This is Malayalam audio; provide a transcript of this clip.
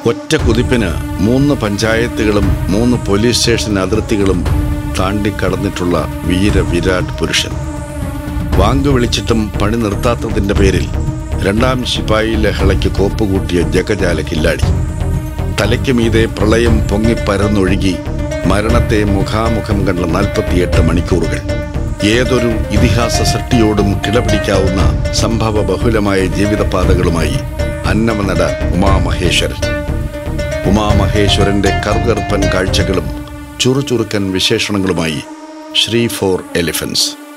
ഒറ്റ കുതിപ്പിന് മൂന്ന് പഞ്ചായത്തുകളും മൂന്ന് പോലീസ് സ്റ്റേഷൻ അതിർത്തികളും താണ്ടിക്കടന്നിട്ടുള്ള വീര വിരാട് പുരുഷൻ വാങ്ക് വിളിച്ചിട്ടും പണി നിർത്താത്തതിന്റെ പേരിൽ രണ്ടാം ശിപായി ലഹളയ്ക്ക് കോപ്പുകൂട്ടിയ ജഗജാല കില്ലാടി തലയ്ക്ക് മീതെ പ്രളയം പൊങ്ങിപ്പരന്നൊഴുകി മരണത്തെ മുഖാമുഖം കണ്ട നാൽപ്പത്തിയെട്ട് മണിക്കൂറുകൾ ഏതൊരു ഇതിഹാസ സൃഷ്ടിയോടും കിടപിടിക്കാവുന്ന സംഭവ ബഹുലമായ ജീവിതപാതകളുമായി അന്നമനട ഉമാമഹേശ്വരൻ ഉമാമഹേശ്വരന്റെ കറുകറുപ്പൻ കാഴ്ചകളും ചുറുചുറുക്കൻ വിശേഷണങ്ങളുമായി ശ്രീ ഫോർ എലിഫൻസ്